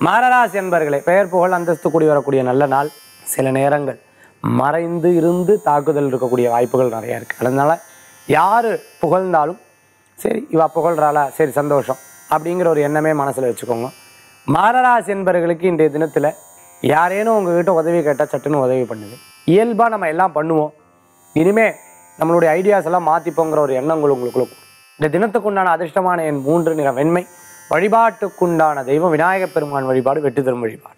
மகராசி என்பர்களே பெயர் புகழ் அந்தஸ்து கூடி வரக்கூடிய நல்ல நாள் சில நேரங்கள் மறைந்து இருந்து தாக்குதல் இருக்கக்கூடிய வாய்ப்புகள் நிறைய இருக்குது அதனால யார் புகழ்ந்தாலும் சரி இவா புகழ்றாளா சரி சந்தோஷம் அப்படிங்கிற ஒரு எண்ணமே மனசில் வச்சுக்கோங்க மகராசி என்பர்களுக்கு இன்றைய தினத்தில் யாரேனும் உங்ககிட்ட உதவி கேட்டால் சட்டுன்னு உதவி பண்ணுது இயல்பாக நம்ம எல்லாம் பண்ணுவோம் இனிமே நம்மளுடைய ஐடியாஸ் எல்லாம் மாற்றிப்போங்கிற ஒரு எண்ணங்கள் உங்களுக்குள்ள கூடும். இந்த தினத்துக்குண்டான அதிர்ஷ்டமான என் மூன்று நிற வெண்மை வழிபாட்டுக்குண்டான தெய்வம் விநாயகப் பெருமான் வழிபாடு வெற்றி தரும் வழிபாடு